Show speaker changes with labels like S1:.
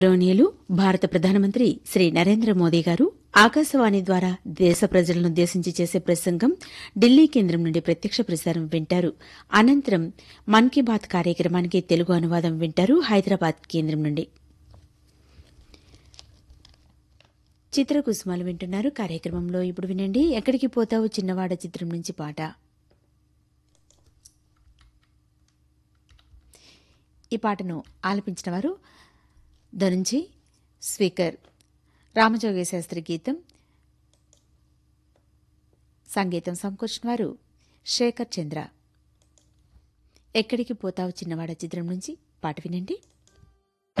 S1: గౌరవనీయులు భారత ప్రధానమంత్రి శ్రీ నరేంద్ర మోదీ గారు ఆకాశవాణి ద్వారా దేశ ప్రజలను ఉద్దేశించి చేసే ప్రసంగం ఢిల్లీ కేంద్రం నుండి ప్రత్యక్ష ప్రసారం వింటారు అనంతరం మన్ కీ బాత్ కార్యక్రమానికి తెలుగు అనువాదం వింటారు హైదరాబాద్ కేంద్రం నుండి చిత్రకుసుమాలు వింటున్నారు కార్యక్రమంలో ఇప్పుడు వినండి ఎక్కడికి పోతావు చిన్నవాడ చిత్రం నుంచి పాట ఈ పాటను ఆలపించిన వారు ధనుంజి స్పీకర్ రామజోగయ్య శాస్త్రి గీతం సంగీతం సమకూర్చిన వారు శేఖర్ చంద్ర ఎక్కడికి పోతావు చిన్నవాడ చిత్రం నుంచి పాట వినండి